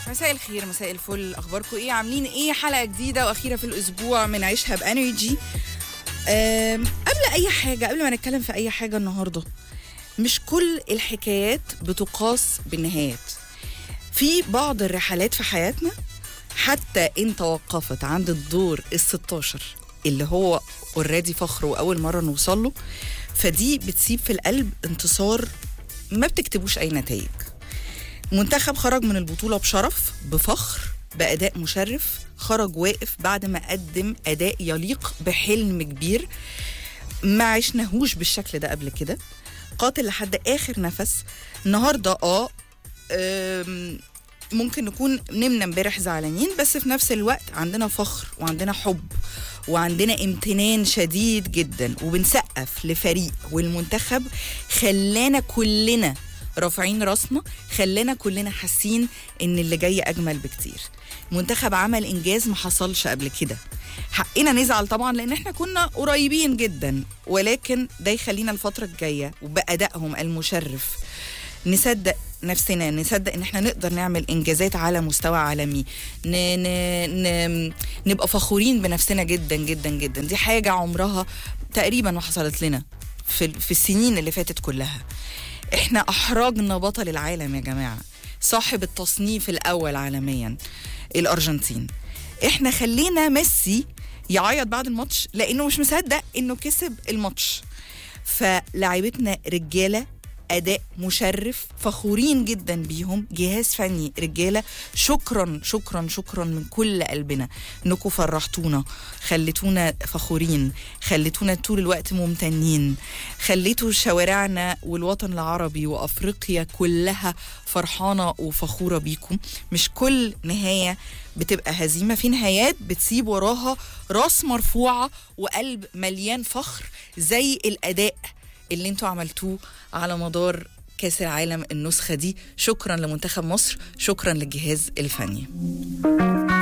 مساء الخير مساء الفل اخباركم ايه عاملين ايه حلقه جديده واخيره في الاسبوع من عيشها بانرجي أم، قبل اي حاجه قبل ما نتكلم في اي حاجه النهارده مش كل الحكايات بتقاس بالنهايات في بعض الرحلات في حياتنا حتى ان توقفت عند الدور ال 16 اللي هو اوريدي فخر واول مره نوصل له فدي بتسيب في القلب انتصار ما بتكتبوش اي نتائج منتخب خرج من البطولة بشرف بفخر بأداء مشرف خرج واقف بعد ما قدم أداء يليق بحلم كبير ما عشناهوش بالشكل ده قبل كده قاتل لحد آخر نفس النهاردة اه أم، ممكن نكون نمنا امبارح زعلانين بس في نفس الوقت عندنا فخر وعندنا حب وعندنا امتنان شديد جدا وبنسقف لفريق والمنتخب خلانا كلنا رافعين راسنا خلانا كلنا حاسين ان اللي جاي اجمل بكتير المنتخب عمل انجاز ما حصلش قبل كده حقنا نزعل طبعا لان احنا كنا قريبين جدا ولكن ده يخلينا الفتره الجايه وبادائهم المشرف نصدق نفسنا نصدق ان احنا نقدر نعمل انجازات على مستوى عالمي ن... ن... ن... نبقى فخورين بنفسنا جدا جدا جدا دي حاجه عمرها تقريبا ما حصلت لنا في, في السنين اللي فاتت كلها احنا احرجنا بطل العالم يا جماعه صاحب التصنيف الاول عالميا الارجنتين احنا خلينا ميسي يعيط بعد الماتش لانه مش مصدق انه كسب الماتش فلاعيبتنا رجاله اداء مشرف فخورين جدا بيهم جهاز فني رجاله شكرا شكرا شكرا من كل قلبنا انكم فرحتونا خليتونا فخورين خليتونا طول الوقت ممتنين خليتوا شوارعنا والوطن العربي وافريقيا كلها فرحانه وفخوره بيكم مش كل نهايه بتبقى هزيمه في نهايات بتسيب وراها راس مرفوعه وقلب مليان فخر زي الاداء اللي انتوا عملتوه على مدار كاس العالم النسخه دي شكرا لمنتخب مصر شكرا للجهاز الفني